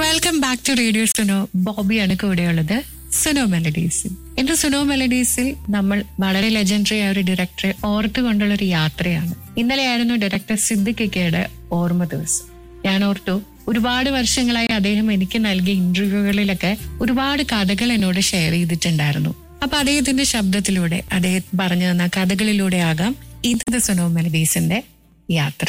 welcome back to radio Suno ബോബിയാണ് കൂടെയുള്ളത് സുനോ മെലഡീസിൽ ഇന്ന് സുനോ മെലഡീസിൽ നമ്മൾ വളരെ ലെജൻഡറി ആയ ഒരു ഡയറക്ടറെ ഓർത്തുകൊണ്ടുള്ള ഒരു യാത്രയാണ് ഇന്നലെയായിരുന്നു ഡയറക്ടർ സിദ്ദിഖിക്കയുടെ ഓർമ്മ ദിവസം ഞാൻ ഓർത്തു ഒരുപാട് വർഷങ്ങളായി അദ്ദേഹം എനിക്ക് നൽകിയ ഇന്റർവ്യൂകളിലൊക്കെ ഒരുപാട് കഥകൾ എന്നോട് ഷെയർ ചെയ്തിട്ടുണ്ടായിരുന്നു അപ്പൊ അദ്ദേഹത്തിന്റെ ശബ്ദത്തിലൂടെ അദ്ദേഹം പറഞ്ഞു തന്ന കഥകളിലൂടെ ആകാം ഇന്നത്തെ സുനോ മെലഡീസിന്റെ യാത്ര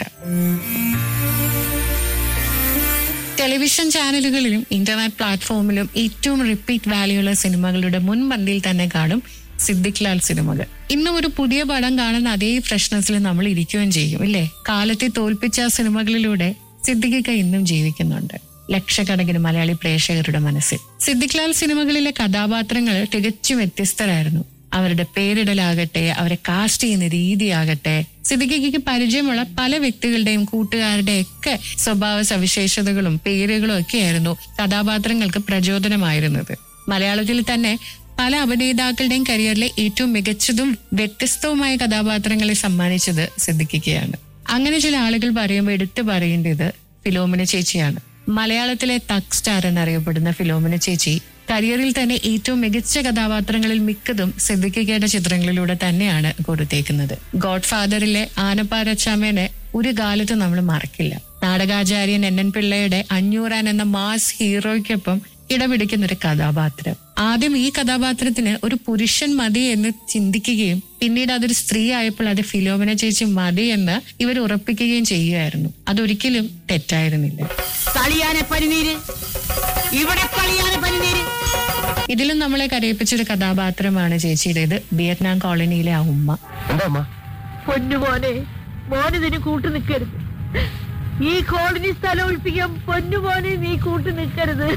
ടെലിവിഷൻ ചാനലുകളിലും ഇന്റർനെറ്റ് പ്ലാറ്റ്ഫോമിലും ഏറ്റവും റിപ്പീറ്റ് വാല്യുള്ള സിനിമകളുടെ മുൻപന്തിയിൽ തന്നെ കാണും സിദ്ദിഖ് ലാൽ സിനിമകൾ ഇന്നും ഒരു പുതിയ പടം കാണുന്ന അതേ ഫ്രഷ്നസിൽ നമ്മൾ ഇരിക്കുകയും ചെയ്യും ഇല്ലേ കാലത്തെ തോൽപ്പിച്ച ആ സിനിമകളിലൂടെ സിദ്ദിഖിക്ക ഇന്നും ജീവിക്കുന്നുണ്ട് ലക്ഷക്കണക്കിന് മലയാളി പ്രേക്ഷകരുടെ മനസ്സിൽ സിദ്ദിഖ് ലാൽ സിനിമകളിലെ കഥാപാത്രങ്ങൾ തികച്ചും വ്യത്യസ്തരായിരുന്നു അവരുടെ പേരിടലാകട്ടെ അവരെ കാസ്റ്റ് ചെയ്യുന്ന രീതിയാകട്ടെ സിദ്ദിഖിക്ക് പരിചയമുള്ള പല വ്യക്തികളുടെയും കൂട്ടുകാരുടെയും ഒക്കെ സ്വഭാവ സവിശേഷതകളും പേരുകളും ഒക്കെയായിരുന്നു കഥാപാത്രങ്ങൾക്ക് പ്രചോദനമായിരുന്നത് മലയാളത്തിൽ തന്നെ പല അഭിനേതാക്കളുടെയും കരിയറിലെ ഏറ്റവും മികച്ചതും വ്യത്യസ്തവുമായ കഥാപാത്രങ്ങളെ സമ്മാനിച്ചത് സിദ്ദിഖിക്കയാണ് അങ്ങനെ ചില ആളുകൾ പറയുമ്പോൾ എടുത്തു പറയേണ്ടത് ഫിലോമിന ചേച്ചിയാണ് മലയാളത്തിലെ തക് സ്റ്റാർ എന്നറിയപ്പെടുന്ന ഫിലോമിന ചേച്ചി കരിയറിൽ തന്നെ ഏറ്റവും മികച്ച കഥാപാത്രങ്ങളിൽ മിക്കതും സിദ്ദിഖിക്കയുടെ ചിത്രങ്ങളിലൂടെ തന്നെയാണ് കൊടുത്തേക്കുന്നത് ഗോഡ് ഫാദറിലെ ആനപ്പാരച്ചാമേനെ ഒരു കാലത്ത് നമ്മൾ മറക്കില്ല നാടകാചാര്യൻ എൻ എൻ പിള്ളയുടെ അഞ്ഞൂറാൻ എന്ന മാസ് ഹീറോയ്ക്കൊപ്പം ഇടപിടിക്കുന്ന ഒരു കഥാപാത്രം ആദ്യം ഈ കഥാപാത്രത്തിന് ഒരു പുരുഷൻ മതി എന്ന് ചിന്തിക്കുകയും പിന്നീട് അതൊരു സ്ത്രീ ആയപ്പോൾ അത് ഫിലോമിന ചേച്ചി മതി എന്ന് ഇവർ ഉറപ്പിക്കുകയും ചെയ്യുകയായിരുന്നു അതൊരിക്കലും തെറ്റായിരുന്നില്ല കളിയാനെ പനിനീര് ഇവിടെ കളിയാനെ പനിനീര് ഇതിലും നമ്മളെ കരയിപ്പിച്ചൊരു കഥാപാത്രമാണ് ചേച്ചിയുടേത് വിയറ്റ്നാം കോളനിയിലെ ആ ഉമ്മ എന്താ അമ്മ പൊന്നു മോനെ മോനിതിന് കൂട്ടു നിൽക്കരുത് ഈ കോളനി സ്ഥലം ഒഴിപ്പിക്കാൻ പൊന്നു മോനെ നീ കൂട്ടു നിൽക്കരുത്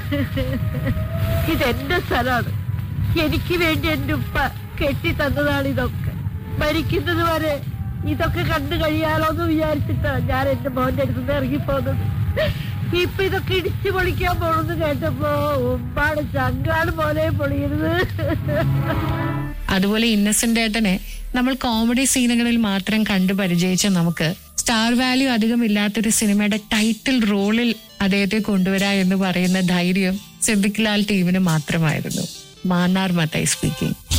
ഇതെന്റെ സ്ഥലമാണ് എനിക്ക് വേണ്ടി എന്റെ ഉപ്പ കെട്ടി തന്നതാണ് ഇതൊക്കെ മരിക്കുന്നത് വരെ ഇതൊക്കെ കണ്ടു കഴിയാലോന്ന് വിചാരിച്ചിട്ടാണ് ഞാൻ എന്റെ മോന്റെ അടുത്തുനിന്ന് ഇറങ്ങിപ്പോകുന്നത് ഇപ്പൊ ഇതൊക്കെ ഇടിച്ചു പൊളിക്കാൻ പോണെന്ന് കേട്ടപ്പോ ഉമ്പാട് ചങ്കാട് പോലെ പൊളിയരുത് അതുപോലെ ഇന്നസെന്റ് ഏട്ടനെ നമ്മൾ കോമഡി സീനുകളിൽ മാത്രം കണ്ടു പരിചയിച്ച നമുക്ക് സ്റ്റാർ വാല്യൂ അധികം ഇല്ലാത്തൊരു സിനിമയുടെ ടൈറ്റിൽ റോളിൽ അദ്ദേഹത്തെ കൊണ്ടുവരാ എന്ന് പറയുന്ന ധൈര്യം സിദ്ദിഖ് ലാൽ ടീമിന് മാത്രമായിരുന്നു മാന്നാർ മത്തായി സ്പീക്കിംഗ്